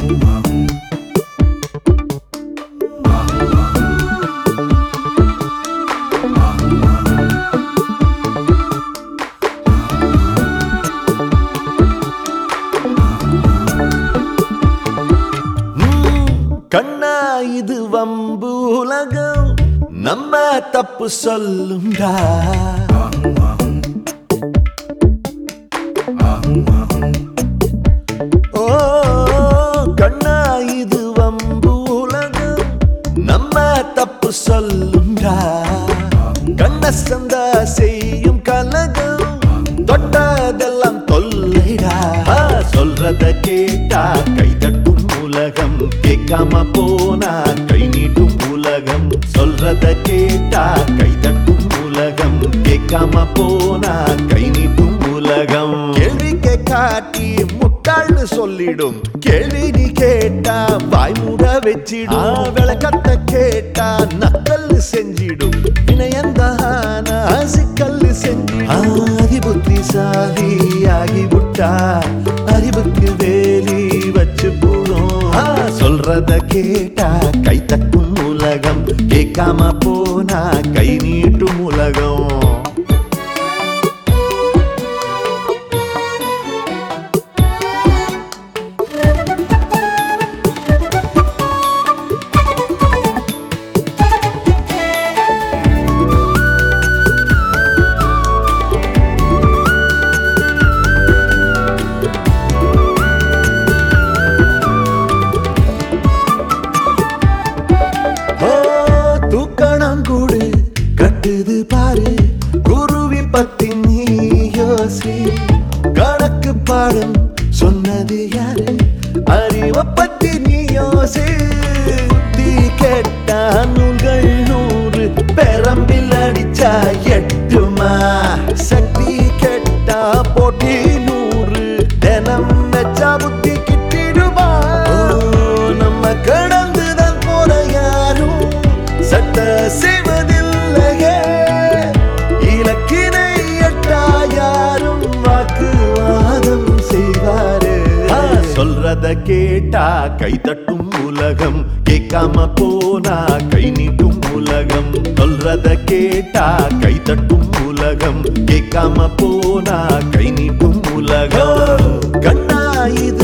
கண்ணா இது வம்பு உலகம் நம்ம தப்பு சொல்லுண்டா ஓ கண்ணா இது வம்பு உலகம் நம்ம தப்பு சொல்லுண்டா கண்ண சந்தா செய்யும் கலகம் தொட்டதெல்லாம் தொல்லைடா ஆ, சொல்றத கேட்டா கை தட்டும் உலகம் கேட்காம போனா கை நீட்டும் உலகம் சொல்றத கேட்டா கை தட்டும் உலகம் கேட்காம போனா கை நீட்டும் உலகம் கேள்வி காட்டி முட்டாள்னு சொல்லிடும் கேள்வி நீ கேட்டா வாய் மூட வச்சிடும் விளக்கத்த கேட்டா நக்கல் செஞ்சிடும் வினயந்தான சிக்கல் செஞ்சிடும் ஆதி புத்திசாலி ஆகிவிட்டா அறிவுக்கு வேலி வச்சு போடும் சொல்றத கேட்டா கை தட்டும் உலகம் கேட்காம போனா கை நீட்டும் உலகம் ஓ தூக்கணம் கூடு கட்டுது பாரு குருவி பத்தி நீ யோசி கணக்கு பாடம் சொன்னது யாரு அறிவ பத்தி நீ யோசி தீ கெட்டா நூல்கள் நூறு பெரம்பில் அடிச்சா எட்டுமா சக்தி கெட்டா போட்டி நூறு தினம் நச்சா புத்தி கிட்டிடுமா நம்ம கடந்துதான் போற யாரும் சட்ட செய்வதில்லையே இலக்கினை எட்டா யாரும் வாக்குவாதம் செய்வாரு சொல்றத கேட்டா கை தட்டும் உலகம் கேட்காம போனா கை நீட்டும் உலகம் சொல்றத கேட்டா கை தட்டும் உலகம் கேட்காம போனா கை நீட்டும் உலகம் கண்ணா இது